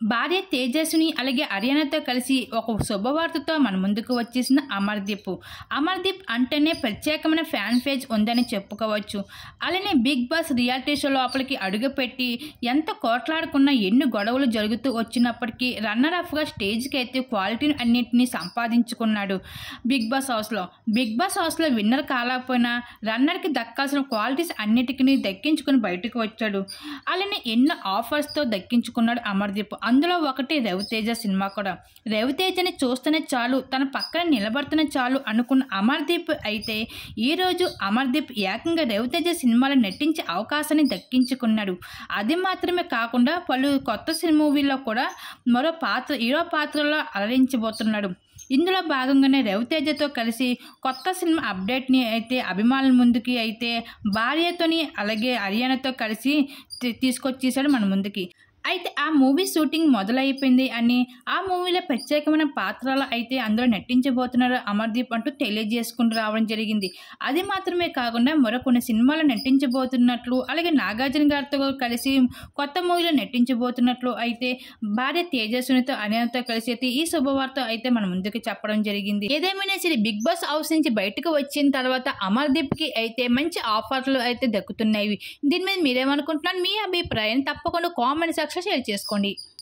భార్య తేజస్విని అలాగే హర్యానాతో కలిసి ఒక శుభవార్తతో మన ముందుకు వచ్చేసిన అమర్దీప్ అమర్దీప్ అంటేనే ప్రత్యేకమైన ఫ్యాన్ పేజ్ ఉందని చెప్పుకోవచ్చు అలానే బిగ్ బాస్ రియాలిటీ షో లోపలికి అడుగుపెట్టి ఎంత కోట్లాడుకున్నా ఎన్ని గొడవలు జరుగుతూ వచ్చినప్పటికీ రన్నర్ అఫ్గా స్టేజ్కి అయితే క్వాలిటీని అన్నింటినీ సంపాదించుకున్నాడు బిగ్ బాస్ హౌస్లో బిగ్ బాస్ హౌస్లో విన్నర్ కాలేకపోయినా రన్నర్కి దక్కాల్సిన క్వాలిటీస్ అన్నిటికీ దక్కించుకుని బయటకు వచ్చాడు అలానే ఎన్నో ఆఫర్స్తో దక్కించుకున్నాడు అమర్దీప్ అందులో ఒకటి రవితేజ సినిమా కూడా రవితేజని చూస్తేనే చాలు తన పక్కన నిలబడుతూనే చాలు అనుకున్న అమర్దీప్ అయితే ఈరోజు అమర్దీప్ ఏకంగా రవితేజ సినిమాలో నటించే అవకాశాన్ని దక్కించుకున్నాడు అది మాత్రమే కాకుండా పలు కొత్త సినిమా మూవీల్లో కూడా మరో పాత్ర హీరో పాత్రలో అలరించబోతున్నాడు ఇందులో భాగంగానే రవితేజతో కలిసి కొత్త సినిమా అప్డేట్ని అయితే అభిమానుల ముందుకి అయితే భార్యతోని అలాగే హర్యానాతో కలిసి తీ- తీసుకొచ్చేసాడు మన ముందుకి అయితే ఆ మూవీ షూటింగ్ మొదలైపోయింది అని ఆ మూవీలో ప్రత్యేకమైన పాత్రలు అయితే అందులో నటించబోతున్నారు అమర్దీప్ అంటూ తెలియజేసుకుంటూ రావడం జరిగింది అది మాత్రమే కాకుండా మరో కొన్ని సినిమాలు నటించబోతున్నట్లు అలాగే నాగార్జున గారితో కలిసి కొత్త మూవీలో నటించబోతున్నట్లు అయితే భార్య తేజస్వినితో అనియనతో కలిసి అయితే ఈ శుభవార్త అయితే మన ముందుకు చెప్పడం జరిగింది ఏదేమైనా సరే బిగ్ బాస్ హౌస్ నుంచి బయటకు వచ్చిన తర్వాత అమర్దీప్ కి అయితే మంచి ఆఫర్లు అయితే దక్కుతున్నాయి దీని మీద మీరేమనుకుంటున్నారు మీ అభిప్రాయం తప్పకుండా కామెంట్ సెక్షన్ షేర్ చేసుకోండి